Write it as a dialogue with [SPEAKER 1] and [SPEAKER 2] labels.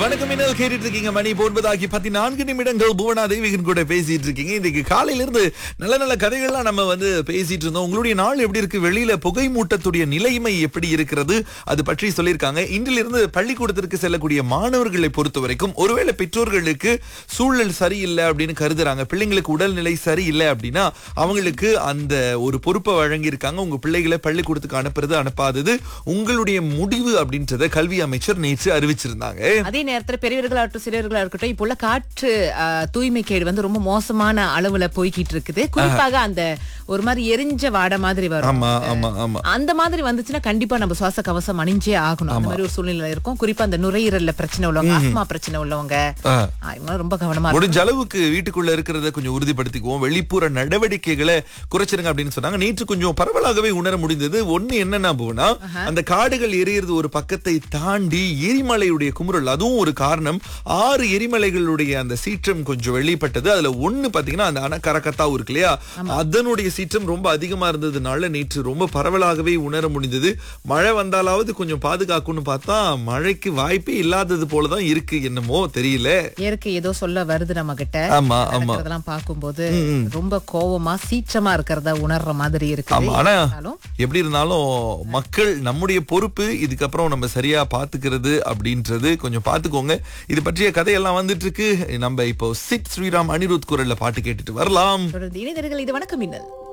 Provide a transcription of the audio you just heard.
[SPEAKER 1] வணக்கம் மின்னல் கேட்டுட்டு இருக்கீங்க மணி ஒன்பதாகி பதினான்கு நிமிடங்கள் புவனா தேவிகன் கூட பேசிட்டு இருக்கீங்க இன்னைக்கு காலையில இருந்து நல்ல நல்ல கதைகள்லாம் நம்ம வந்து பேசிட்டு இருந்தோம் உங்களுடைய நாள் எப்படி இருக்கு வெளியில புகை மூட்டத்துடைய நிலைமை எப்படி இருக்கிறது அது பற்றி சொல்லியிருக்காங்க இன்றிலிருந்து பள்ளிக்கூடத்திற்கு செல்லக்கூடிய மாணவர்களை பொறுத்த வரைக்கும் ஒருவேளை பெற்றோர்களுக்கு சூழல் சரியில்லை அப்படின்னு கருதுறாங்க பிள்ளைங்களுக்கு உடல்நிலை சரியில்லை அப்படின்னா அவங்களுக்கு அந்த ஒரு பொறுப்பை வழங்கியிருக்காங்க உங்க பிள்ளைகளை பள்ளிக்கூடத்துக்கு அனுப்புறது அனுப்பாதது உங்களுடைய முடிவு அப்படின்றத கல்வி அமைச்சர் நேற்று அறிவிச்சிருந்தாங்க
[SPEAKER 2] அதே நேரத்துல பெரியவர்களாகட்டும் சிறியவர்களா இருக்கட்டும் இப்போ உள்ள காற்று ஆ, தூய்மை கேடு வந்து ரொம்ப மோசமான அளவுல போய்கிட்டு இருக்குது குறிப்பாக அந்த ஒரு மாதிரி எரிஞ்ச வாடை மாதிரி வரும்
[SPEAKER 1] ஆமா ஆமா ஆமா
[SPEAKER 2] அந்த மாதிரி வந்துச்சுன்னா கண்டிப்பா நம்ம சுவாச கவசம் அணிஞ்சே ஆகணும் அந்த மாதிரி ஒரு சூழ்நிலை இருக்கும் குறிப்பா அந்த நுரையீரல்ல பிரச்சனை உள்ளவங்க ஆஸ்மா பிரச்சனை உள்ளவங்க
[SPEAKER 1] ஆ.
[SPEAKER 2] ஆ, இவங்க ரொம்ப கவனமா இருக்கணும்.
[SPEAKER 1] முடிஞ்ச அளவுக்கு வீட்டுக்குள்ள இருக்கிறத கொஞ்சம் உறுதிப்படுத்திக்குவோம் வெளிப்புற நடவடிக்கைகளை குறைச்சிருங்க அப்படின்னு சொன்னாங்க நேற்று கொஞ்சம் பரவலாகவே உணர முடிந்தது ஒண்ணு என்னன்னா போனா அந்த காடுகள் எரியறது ஒரு பக்கத்தை தாண்டி எரிமலையுடைய குமுறல் அதுவும் ஒரு காரணம் ஆறு எரிமலைகளுடைய அந்த சீற்றம் கொஞ்சம் வெளிப்பட்டது அதுல ஒண்ணு பாத்தீங்கன்னா அந்த அணக்கரக்கத்தா இருக்கு இல்லையா அதனுடைய சீற்றம் ரொம்ப அதிகமா இருந்ததுனால நேற்று ரொம்ப பரவலாகவே உணர முடிந்தது மழை வந்தாலாவது கொஞ்சம் பாதுகாக்கும்னு பார்த்தா மழைக்கு வாய்ப்பே இல்லாதது போலதான் இருக்கு என்னமோ தெரியல
[SPEAKER 2] இயற்கை ஏதோ சொல்ல வருது நம்ம கிட்ட
[SPEAKER 1] ஆமா ஆமா
[SPEAKER 2] நடக்கிறதெல்லாம் பார்க்கும்போது ரொம்ப கோவமா சீற்றமா இருக்கிறத உணர்ற மாதிரி இருக்கு
[SPEAKER 1] ஆமா ஆனா
[SPEAKER 2] இருந்தாலும்
[SPEAKER 1] எப்படி இருந்தாலும் மக்கள் நம்முடைய பொறுப்பு இதுக்கப்புறம் நம்ம சரியா பாத்துக்கிறது அப்படின்றது கொஞ்சம் பாத்துக்கோங்க இது பற்றிய கதையெல்லாம் வந்துட்டு இருக்கு நம்ம இப்போ சிட் ஸ்ரீராம் அனிருத் குரல்ல பாட்டு கேட்டுட்டு வரலாம்
[SPEAKER 2] தொடர்ந்து இணைந்தர்கள் இது வணக்கம் மின்னல்